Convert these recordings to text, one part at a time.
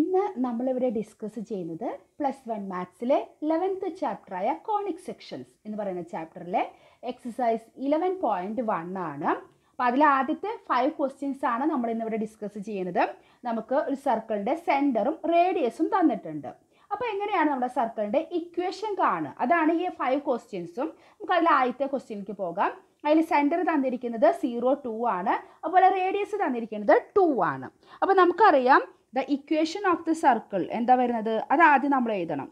ഇന്ന് നമ്മളിവിടെ ഡിസ്കസ് ചെയ്യുന്നത് പ്ലസ് വൺ മാത്സിലെ ലെവൻത്ത് ചാപ്റ്ററായ കോണിക് സെക്ഷൻസ് എന്ന് പറയുന്ന ചാപ്റ്ററിലെ എക്സസൈസ് ഇലവൻ പോയിൻറ്റ് വൺ ആണ് അപ്പോൾ അതിൽ ആദ്യത്തെ ഫൈവ് ക്വസ്റ്റ്യൻസ് ആണ് നമ്മൾ ഇന്നിവിടെ ഡിസ്കസ് ചെയ്യുന്നത് നമുക്ക് ഒരു സർക്കിളിൻ്റെ സെൻറ്ററും റേഡിയസും തന്നിട്ടുണ്ട് അപ്പോൾ എങ്ങനെയാണ് നമ്മുടെ സർക്കിളിൻ്റെ ഇക്വേഷൻ കാണുക അതാണ് ഈ ഫൈവ് ക്വസ്റ്റ്യൻസും നമുക്ക് അതിൽ ആദ്യത്തെ ക്വസ്റ്റ്യനിലേക്ക് പോകാം അതിൽ സെൻറ്റർ തന്നിരിക്കുന്നത് സീറോ ടു ആണ് അതുപോലെ റേഡിയസ് തന്നിരിക്കുന്നത് ടു ആണ് അപ്പോൾ നമുക്കറിയാം the equation of the circle എന്താ വരുന്നത് അത് ആദ്യം നമ്മൾ എഴുതണം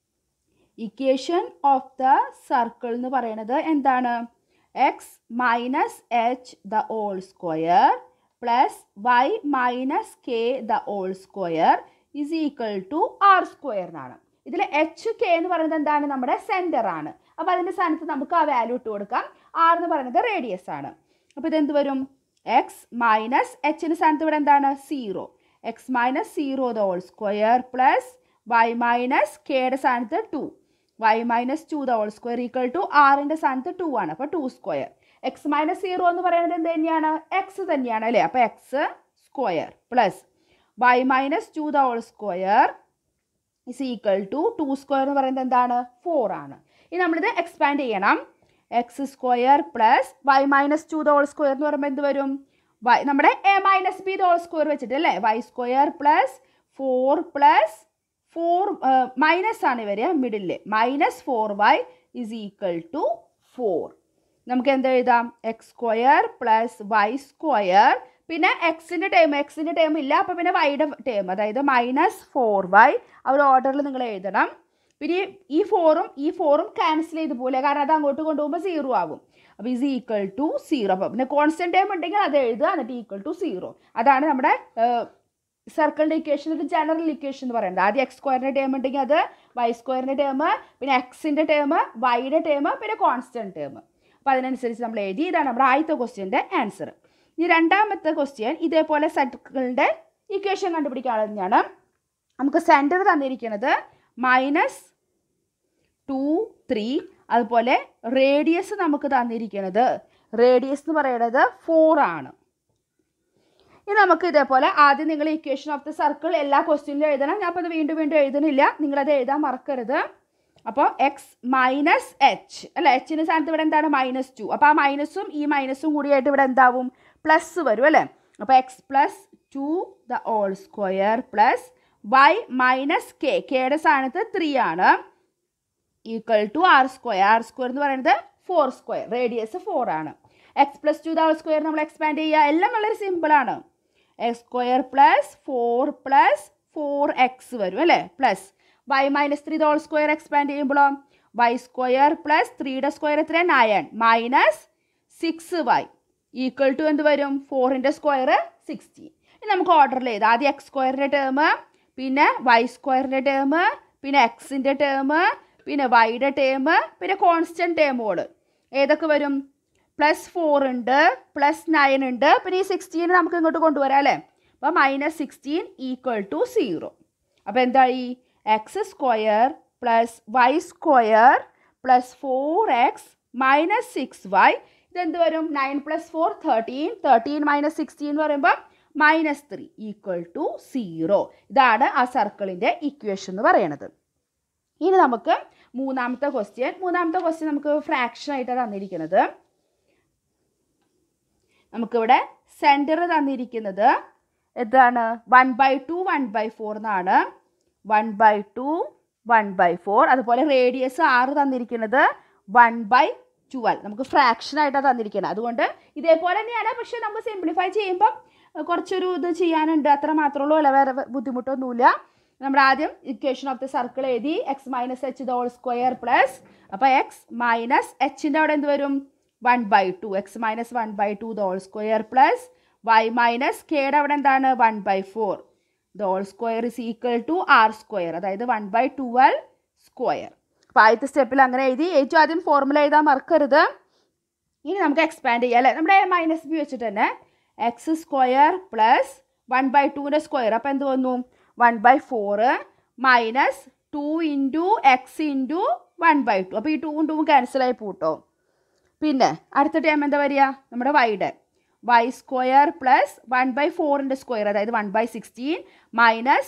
ഇക്വേഷൻ ഓഫ് ദ സർക്കിൾ എന്ന് പറയുന്നത് എന്താണ് X minus H the whole square plus Y minus K the whole square is equal to R square എന്നാണ് ഇതിൽ എച്ച് കെ എന്ന് പറയുന്നത് എന്താണ് നമ്മുടെ സെൻറ്റർ ആണ് അപ്പോൾ അതിൻ്റെ സ്ഥാനത്ത് നമുക്ക് ആ വാല്യൂ ഇട്ട് കൊടുക്കാം ആർ എന്ന് പറയുന്നത് റേഡിയസ് ആണ് അപ്പോൾ ഇതെന്ത് വരും എക്സ് മൈനസ് എച്ചിൻ്റെ സ്ഥാനത്ത് ഇവിടെ എന്താണ് zero X minus zero the whole square plus Y minus കെയുടെ സ്ഥാനത്ത് two Y minus two the whole square equal to ആറിൻ്റെ സ്ഥാനത്ത് ടു ആണ് അപ്പോൾ two square X minus zero എന്ന് പറയുന്നത് എന്ത് തന്നെയാണ് എക്സ് തന്നെയാണ് അല്ലേ അപ്പോൾ X square plus Y minus two the whole square is equal to two square എന്ന് പറയുന്നത് എന്താണ് ഫോർ ആണ് ഇനി നമ്മളിത് എക്സ്പാൻഡ് ചെയ്യണം X square plus Y minus two the whole square എന്ന് പറയുമ്പോൾ എന്ത് വരും വൈ നമ്മുടെ A minus B the whole square വെച്ചിട്ട് അല്ലേ Y square plus four plus four minus ആണ് വരിക middle minus four Y is equal to four നമുക്ക് എന്ത് എഴുതാം X square plus Y square പിന്നെ എക്സിൻ്റെ ടേം എക്സിൻ്റെ ടേം ഇല്ല അപ്പോൾ പിന്നെ വൈയുടെ ടേം അതായത് മൈനസ് ഫോർ വൈ ആ ഒരു ഓർഡറിൽ നിങ്ങൾ എഴുതണം പിന്നെ ഈ ഫോറും ഈ ഫോറും ക്യാൻസൽ ചെയ്ത് പോലെ കാരണം അത് അങ്ങോട്ട് കൊണ്ടുപോകുമ്പോൾ സീറോ ആകും അപ്പോൾ ഈസ് ഈക്വൽ ടു സീറോ അപ്പോൾ പിന്നെ കോൺസ്റ്റൻറ്റ് ടൈം ഉണ്ടെങ്കിൽ അത് എഴുതുക എന്നിട്ട് ഈക്വൽ ടു സീറോ അതാണ് നമ്മുടെ സർക്കിളിൻ്റെ ഇക്വേഷൻ ഒരു ജനറൽ ഇക്വേഷൻ എന്ന് പറയുന്നത് ആദ്യം എക്സ് സ്ക്വയറിൻ്റെ ടേം ഉണ്ടെങ്കിൽ അത് വൈ സ്ക്വയറിൻ്റെ ടേം പിന്നെ എക്സിൻ്റെ ടേം വൈയുടെ ടേം പിന്നെ കോൺസ്റ്റൻറ്റ് ടേം അപ്പോൾ അതിനനുസരിച്ച് നമ്മൾ എഴുതി ഇതാണ് നമ്മുടെ ആദ്യത്തെ ക്വസ്റ്റ്യൻ്റെ ആൻസർ ഇനി രണ്ടാമത്തെ ക്വസ്റ്റ്യൻ ഇതേപോലെ സർക്കിളിൻ്റെ ഇക്വേഷൻ കണ്ടുപിടിക്കാനുള്ളത് തന്നെയാണ് നമുക്ക് സെൻറ്റർ തന്നിരിക്കുന്നത് മൈനസ് ടു ത്രീ അതുപോലെ റേഡിയസ് നമുക്ക് തന്നിരിക്കുന്നത് റേഡിയസ് എന്ന് പറയുന്നത് ഫോർ ആണ് ഇനി നമുക്ക് ഇതേപോലെ ആദ്യം നിങ്ങൾ ഇക്വേഷൻ ഓഫ് ദ സർക്കിൾ എല്ലാ ക്വസ്റ്റ്യനിലും എഴുതണം ഞാൻ അപ്പോൾ അത് വീണ്ടും വീണ്ടും എഴുതുന്നില്ല നിങ്ങളത് എഴുതാൻ മറക്കരുത് അപ്പോൾ എക്സ് മൈനസ് എച്ച് അല്ല എച്ചിൻ്റെ സ്ഥാനത്ത് ഇവിടെ എന്താണ് മൈനസ് ടു അപ്പോൾ ആ മൈനസും ഈ മൈനസും കൂടിയായിട്ട് ഇവിടെ എന്താവും പ്ലസ് വരും അല്ലേ അപ്പോൾ X plus two the whole square plus Y minus K കെയുടെ സ്ഥാനത്ത് ത്രീ ആണ് equal to R square R square എന്ന് പറയുന്നത് ഫോർ സ്ക്വയർ റേഡിയസ് ഫോർ ആണ് X plus two the whole square നമ്മൾ എക്സ്പാൻഡ് ചെയ്യുക എല്ലാം വളരെ സിമ്പിളാണ് X square plus four plus four X വരും അല്ലേ plus Y minus three the whole square expand ചെയ്യുമ്പോഴോ വൈ സ്ക്വയർ പ്ലസ് ത്രീയുടെ സ്ക്വയർ എത്ര nine minus six Y equal to എന്ത് വരും ഫോറിൻ്റെ സ്ക്വയർ സിക്സ്റ്റീൻ ഇനി നമുക്ക് ഓർഡറിൽ ചെയ്ത് ആദ്യം എക്സ് സ്ക്വയറിൻ്റെ ടേം പിന്നെ വൈ സ്ക്വയറിൻ്റെ ടേം പിന്നെ എക്സിൻ്റെ ടേം പിന്നെ വൈയുടെ ടേം പിന്നെ കോൺസ്റ്റൻറ്റ് ടേമുകൾ ഏതൊക്കെ വരും പ്ലസ് ഫോർ ഉണ്ട് പ്ലസ് നയൻ ഉണ്ട് പിന്നെ ഈ സിക്സ്റ്റീൻ നമുക്ക് ഇങ്ങോട്ട് കൊണ്ടുവരാം അല്ലേ അപ്പോൾ minus sixteen equal to zero അപ്പോൾ എന്തായി X square plus Y square plus four X minus six Y ഇതെന്ത് വരും nine plus four thirteen thirteen minus sixteen എന്ന് പറയുമ്പോൾ minus three equal to zero ഇതാണ് ആ സർക്കിളിൻ്റെ ഇക്വേഷൻ എന്ന് പറയുന്നത് ഇനി നമുക്ക് മൂന്നാമത്തെ ക്വസ്റ്റ്യൻ മൂന്നാമത്തെ ക്വസ്റ്റ്യൻ നമുക്ക് ഫ്രാക്ഷൻ ആയിട്ടാണ് തന്നിരിക്കുന്നത് നമുക്കിവിടെ സെൻറ്റർ തന്നിരിക്കുന്നത് എന്താണ് one by two one by four എന്നാണ് one by two one by four അതുപോലെ റേഡിയസ് ആറ് തന്നിരിക്കുന്നത് വൺ ബൈ ട്വൽവ് നമുക്ക് ഫ്രാക്ഷൻ ആയിട്ടാണ് തന്നിരിക്കുന്നത് അതുകൊണ്ട് ഇതേപോലെ തന്നെയാണ് പക്ഷേ നമ്മൾ സിംപ്ലിഫൈ ചെയ്യുമ്പം കുറച്ചൊരു ഇത് ചെയ്യാനുണ്ട് അത്ര മാത്രമേ ഉള്ളൂ അല്ല വേറെ ബുദ്ധിമുട്ടൊന്നുമില്ല നമ്മൾ ആദ്യം ഇക്വേഷൻ ഓഫ് ദ സർക്കിൾ എഴുതി x minus H the whole square plus അപ്പോൾ എക്സ് മൈനസ് എച്ചിൻ്റെ അവിടെ എന്ത് വരും one by two x minus one by two the whole square plus Y minus കെയുടെ അവിടെ എന്താണ് one by four the whole square is equal to R square അതായത് one by twelve square അപ്പോൾ ആദ്യത്തെ സ്റ്റെപ്പിൽ അങ്ങനെ എഴുതി ഏറ്റവും ആദ്യം ഫോർമുല എഴുതാൻ മറക്കരുത് ഇനി നമുക്ക് എക്സ്പാൻഡ് ചെയ്യാം അല്ലേ നമ്മുടെ മൈനസ് ബി വെച്ചിട്ട് തന്നെ x square plus one by ടുവിൻ്റെ സ്ക്വയർ അപ്പോൾ എന്ത് വന്നു one by four minus two into x into one by two അപ്പോൾ ഈ ടൂവും ടൂവും ക്യാൻസലായി പൂട്ടോ പിന്നെ അടുത്ത ടൈം എന്താ വരിക നമ്മുടെ വൈഡ് y square plus one by ഫോറിൻ്റെ സ്ക്വയർ അതായത് one by sixteen minus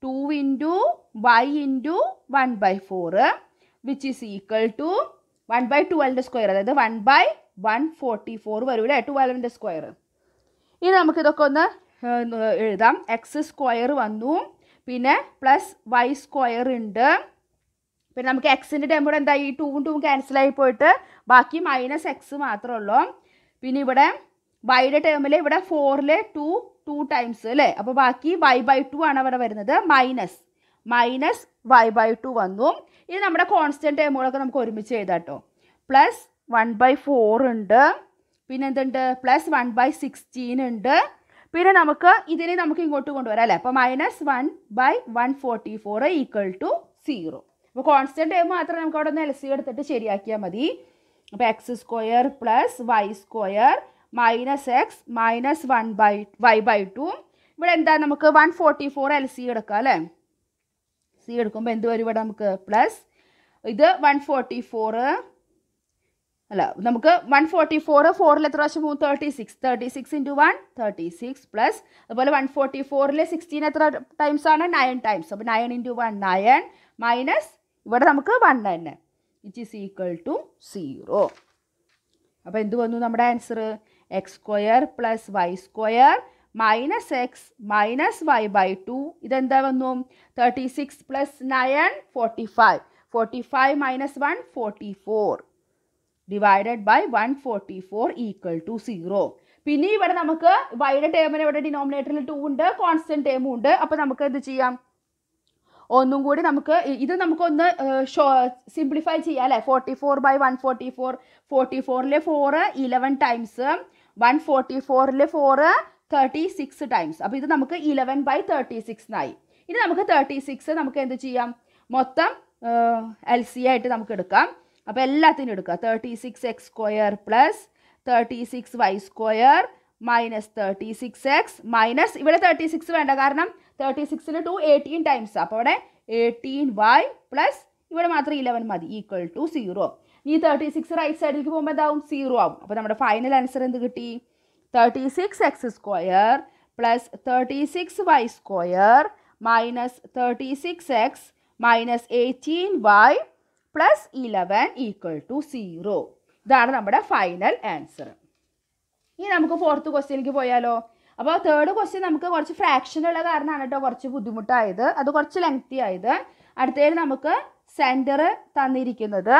two into y into one by four which is equal to one by ട്വൽവിൻ്റെ സ്ക്വയർ അതായത് one by one forty four വരൂല്ലേ ട്വൽവിൻ്റെ സ്ക്വയർ ഇനി നമുക്കിതൊക്കെ ഒന്ന് ഏഹ്, എഴുതാം എക്സ് സ്ക്വയർ വന്നു പിന്നെ പ്ലസ് വൈ സ്ക്വയർ ഉണ്ട് പിന്നെ നമുക്ക് എക്സിൻ്റെ ടൈം കൂടെ എന്തായി ടൂവും ടൂവും ക്യാൻസൽ ആയി പോയിട്ട് ബാക്കി മൈനസ് എക്സ് മാത്രമേ ഉള്ളൂ പിന്നെ ഇവിടെ വൈയുടെ ടേമിൽ ഇവിടെ ഫോറിൽ ടു ടു ടൈംസ് അല്ലേ അപ്പോൾ ബാക്കി വൈ ബൈ ടു ആണ് അവിടെ വരുന്നത് minus minus y by two വന്നു ഇത് നമ്മുടെ കോൺസ്റ്റൻറ്റ് ടേമുകളൊക്കെ നമുക്ക് ഒരുമിച്ച് എഴുതാം കേട്ടോ പ്ലസ് വൺ ബൈ ഫോർ ഉണ്ട് പിന്നെ എന്തുണ്ട് പ്ലസ് വൺ ബൈ സിക്സ്റ്റീൻ ഉണ്ട് പിന്നെ നമുക്ക് ഇതിനെ നമുക്ക് ഇങ്ങോട്ട് കൊണ്ടുവരാം അല്ലേ അപ്പോൾ minus one by one forty four equal to zero അപ്പോൾ കോൺസ്റ്റൻറ്റ് ടൈം മാത്രം നമുക്ക് അവിടെ നിന്ന് എൽ സി എടുത്തിട്ട് ശരിയാക്കിയാൽ മതി അപ്പോൾ X square plus Y square minus x minus one by y by two ഇവിടെ എന്താ നമുക്ക് one forty four L C എടുക്കാം അല്ലേ സി എടുക്കുമ്പോൾ എന്ത് വരും ഇവിടെ നമുക്ക് പ്ലസ് ഇത് വൺ ഫോർട്ടി ഫോറ് അല്ല നമുക്ക് വൺ ഫോർട്ടി ഫോർ ഫോറിൽ എത്ര പ്രാവശ്യം പോകും thirty six thirty six into one thirty six plus അതുപോലെ വൺ ഫോർട്ടി ഫോറിൽ സിക്സ്റ്റീൻ എത്ര ടൈംസ് ആണ് നയൻ ടൈംസ് അപ്പോൾ nine into one nine minus ഇവിടെ നമുക്ക് വൺ തന്നെ which is equal to zero അപ്പോൾ എന്ത് വന്നു നമ്മുടെ answer x square plus Y square minus x minus y by two ഇതെന്താ വന്നു thirty six plus nine forty five forty five minus one forty four divided by one forty four equal to zero പിന്നെ ഇവിടെ നമുക്ക് വൈയുടെ ടേമിന് ഇവിടെ ഡിനോമിനേറ്ററിൽ to ഉണ്ട് കോൺസ്റ്റന്റ് ടേമും ഉണ്ട് അപ്പോൾ നമുക്ക് എന്ത് ചെയ്യാം ഒന്നും കൂടി നമുക്ക് ഇ- ഇത് നമുക്കൊന്ന് ഷോ സിംപ്ലിഫൈ ചെയ്യാം അല്ലേ forty four by one forty four forty ഫോറിലെ four eleven times one forty ഫോറിലെ ഫോറ് തേർട്ടി സിക്സ് ടൈംസ് അപ്പോൾ ഇത് നമുക്ക് ഇലവൻ ബൈ തേർട്ടി സിക്സ് എന്നായി ഇനി നമുക്ക് തേർട്ടി സിക്സ് നമുക്ക് എന്ത് ചെയ്യാം മൊത്തം എൽ സി ആയിട്ട് നമുക്ക് എടുക്കാം അപ്പോൾ എല്ലാത്തിനും എടുക്കുക thirty six x square plus thirty six y square minus thirty six x minus ഇവിടെ തേർട്ടി സിക്സ് വേണ്ട കാരണം തേർട്ടി സിക്സിന് ടു എയ്റ്റീൻ ടൈംസ് അപ്പോൾ അവിടെ എയ്റ്റീൻ വൈ പ്ലസ് ഇവിടെ മാത്രം ഇലവൻ മതി ഈക്വൽ ടു സീറോ ഈ തേർട്ടി സിക്സ് റൈറ്റ് സൈഡിലേക്ക് പോകുമ്പോൾ എന്താവും സീറോ ആവും അപ്പോൾ നമ്മുടെ ഫൈനൽ ആൻസർ എന്ത് കിട്ടി thirty six x square plus thirty six y square minus thirty six x minus eighteen y plus eleven equal to zero ഇതാണ് നമ്മുടെ ഫൈനൽ ആൻസർ ഇനി നമുക്ക് ഫോർത്ത് ക്വസ്റ്റ്യനിലേക്ക് പോയാലോ അപ്പോൾ തേർഡ് ക്വസ്റ്റ്യൻ നമുക്ക് കുറച്ച് ഫ്രാക്ഷൻ ഉള്ള കാരണമാണ് കേട്ടോ കുറച്ച് ബുദ്ധിമുട്ടായത് അത് കുറച്ച് ലെങ്തി ആയത് അടുത്തതിൽ നമുക്ക് സെൻറ്റർ തന്നിരിക്കുന്നത്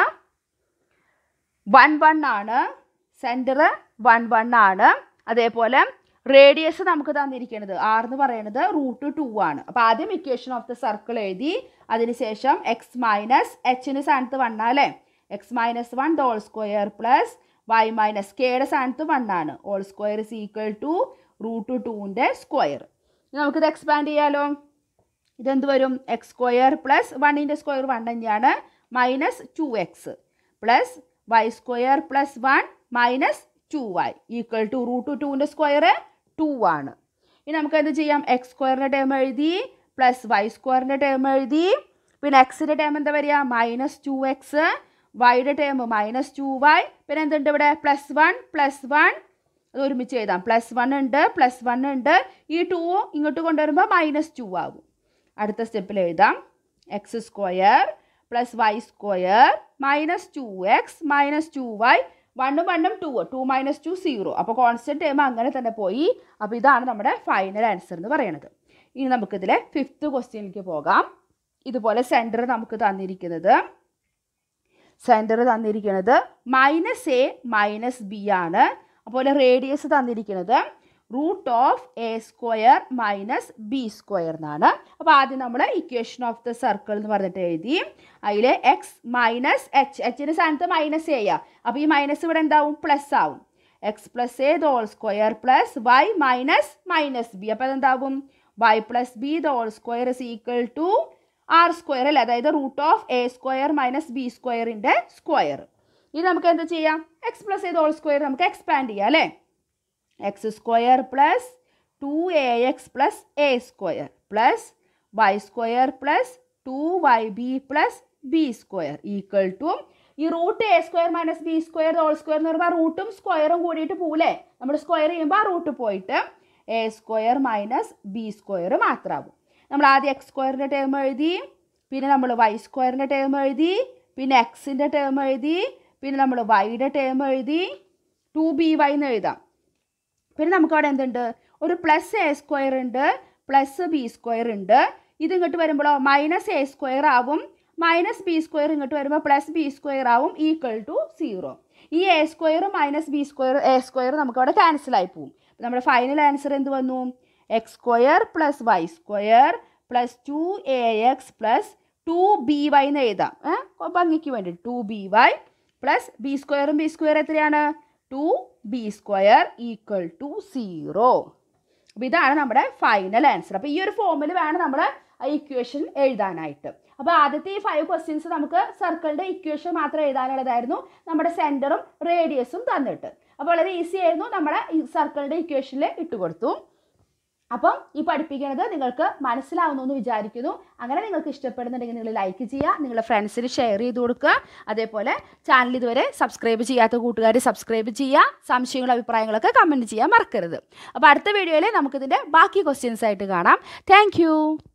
വൺ വൺ ആണ് സെൻറ്റർ വൺ വൺ ആണ് അതേപോലെ റേഡിയസ് നമുക്ക് തന്നിരിക്കുന്നത് ആർ എന്ന് പറയുന്നത് റൂട്ട് ടു ആണ് അപ്പോൾ ആദ്യം ഇക്വേഷൻ ഓഫ് ദ സർക്കിൾ എഴുതി അതിനുശേഷം എക്സ് മൈനസ് എച്ചിന് സ്ഥാനത്ത് വൺ അല്ലേ x minus one whole square plus Y minus കെയുടെ സ്ഥാനത്ത് വൺ ആണ് whole square is equal to root ടുവിൻ്റെ സ്ക്വയർ നമുക്കിത് എക്സ്പാൻഡ് ചെയ്യാലോ ഇതെന്ത് വരും എക്സ് സ്ക്വയർ പ്ലസ് വണ്ണിൻ്റെ സ്ക്വയർ വൺ തന്നെയാണ് minus two x plus Y square plus one minus two y equal to root ടുവിൻ്റെ സ്ക്വയർ ടു ആണ് ഇനി നമുക്ക് എന്ത് ചെയ്യാം എക്സ് സ്ക്വയറിൻ്റെ ടേം എഴുതി പ്ലസ് വൈ സ്ക്വയറിൻ്റെ ടേം എഴുതി പിന്നെ എക്സിൻ്റെ ടേം എന്താ വരിക മൈനസ് ടു എക്സ് വൈയുടെ ടേം മൈനസ് ടു വൈ പിന്നെ എന്തുണ്ട് ഇവിടെ പ്ലസ് വൺ പ്ലസ് വൺ അത് ഒരുമിച്ച് എഴുതാം പ്ലസ് വൺ ഉണ്ട് പ്ലസ് വൺ ഉണ്ട് ഈ ടു ഇങ്ങോട്ട് കൊണ്ടുവരുമ്പോൾ മൈനസ് ടു ആകും അടുത്ത സ്റ്റെപ്പിൽ എഴുതാം X square plus Y square minus two x minus two y വണ്ണും വണ്ണും two two minus two zero അപ്പോൾ കോൺസ്റ്റൻറ്റ് ടൈം അങ്ങനെ തന്നെ പോയി അപ്പോൾ ഇതാണ് നമ്മുടെ ഫൈനൽ ആൻസർ എന്ന് പറയുന്നത് ഇനി നമുക്കിതിൽ ഫിഫ്ത്ത് ക്വസ്റ്റ്യനിലേക്ക് പോകാം ഇതുപോലെ സെൻറ്റർ നമുക്ക് തന്നിരിക്കുന്നത് സെൻറ്റർ തന്നിരിക്കുന്നത് മൈനസ് എ മൈനസ് ബി ആണ് അതുപോലെ റേഡിയസ് തന്നിരിക്കുന്നത് root of a square minus b square എന്നാണ് അപ്പോൾ ആദ്യം നമ്മൾ ഇക്വേഷൻ ഓഫ് ദ സർക്കിൾ എന്ന് പറഞ്ഞിട്ട് എഴുതി അതിൽ എക്സ് മൈനസ് എച്ച് എച്ചിൻ്റെ സ്ഥാനത്ത് മൈനസ് എ അപ്പോൾ ഈ മൈനസ് ഇവിടെ എന്താവും പ്ലസ് ആവും x plus a the whole square plus Y minus minus b അപ്പോൾ അതെന്താവും y plus b the whole square is equal to R square അല്ലേ അതായത് root of a square minus b സ്ക്വയറിൻ്റെ സ്ക്വയർ ഇനി നമുക്ക് എന്ത് ചെയ്യാം x plus a the whole square നമുക്ക് എക്സ്പാൻഡ് ചെയ്യാം അല്ലേ x square plus two a x plus a square plus Y square plus two y b plus b square equal to ഈ root a square minus b square whole square എന്ന് പറയുമ്പോൾ റൂട്ടും സ്ക്വയറും കൂടിയിട്ട് പോവില്ലേ നമ്മൾ സ്ക്വയർ ചെയ്യുമ്പോൾ ആ റൂട്ട് പോയിട്ട് a square minus b square മാത്രമാകും നമ്മൾ ആദ്യം എക്സ് സ്ക്വയറിൻ്റെ ടേം എഴുതി പിന്നെ നമ്മൾ വൈ സ്ക്വയറിൻ്റെ ടേം എഴുതി പിന്നെ എക്സിൻ്റെ ടേം എഴുതി പിന്നെ നമ്മൾ വൈയുടെ ടേം എഴുതി ടു ബി വൈ എന്ന് എഴുതാം പിന്നെ നമുക്ക് അവിടെ എന്തുണ്ട് ഒരു പ്ലസ് എ സ്ക്വയർ ഉണ്ട് പ്ലസ് ബി സ്ക്വയർ ഉണ്ട് ഇത് ഇങ്ങോട്ട് വരുമ്പോഴോ മൈനസ് എ സ്ക്വയർ ആവും മൈനസ് ബി സ്ക്വയർ ഇങ്ങോട്ട് വരുമ്പോൾ പ്ലസ് ബി സ്ക്വയർ ആവും ഈക്വൽ ടു സീറോ ഈ a square minus b square a square നമുക്ക് അവിടെ ക്യാൻസൽ ആയി പോകും നമ്മുടെ ഫൈനൽ ആൻസർ എന്ത് വന്നു x square plus Y square plus two a x plus two b y എന്ന് എഴുതാം ഏഹ് ഭംഗിക്ക് വേണ്ടി two b y plus b സ്ക്വയറും ബി സ്ക്വയർ എത്രയാണ് two b square equal to zero അപ്പോൾ ഇതാണ് നമ്മുടെ ഫൈനൽ ആൻസർ അപ്പോൾ ഈ ഒരു ഫോമിൽ വേണം നമ്മൾ ഇക്വേഷൻ എഴുതാനായിട്ട് അപ്പോൾ ആദ്യത്തെ ഈ ഫൈവ് ക്വസ്റ്റ്യൻസ് നമുക്ക് സർക്കിളിൻ്റെ ഇക്വേഷൻ മാത്രം എഴുതാനുള്ളതായിരുന്നു നമ്മുടെ സെൻറ്ററും റേഡിയസും തന്നിട്ട് അപ്പോൾ വളരെ ഈസി ആയിരുന്നു നമ്മുടെ ഈ സർക്കിളിൻ്റെ ഇക്വേഷനിൽ ഇട്ട് കൊടുത്തു അപ്പം ഈ പഠിപ്പിക്കുന്നത് നിങ്ങൾക്ക് മനസ്സിലാവുന്നു എന്ന് വിചാരിക്കുന്നു അങ്ങനെ നിങ്ങൾക്ക് ഇഷ്ടപ്പെടുന്നുണ്ടെങ്കിൽ നിങ്ങൾ ലൈക്ക് ചെയ്യുക നിങ്ങളുടെ ഫ്രണ്ട്സിന് ഷെയർ ചെയ്ത് കൊടുക്കുക അതേപോലെ ചാനൽ ഇതുവരെ സബ്സ്ക്രൈബ് ചെയ്യാത്ത കൂട്ടുകാർ സബ്സ്ക്രൈബ് ചെയ്യുക സംശയങ്ങളും അഭിപ്രായങ്ങളൊക്കെ കമൻറ്റ് ചെയ്യാൻ മറക്കരുത് അപ്പോൾ അടുത്ത വീഡിയോയിൽ നമുക്കിതിൻ്റെ ബാക്കി ക്വസ്റ്റ്യൻസ് ആയിട്ട് കാണാം താങ്ക്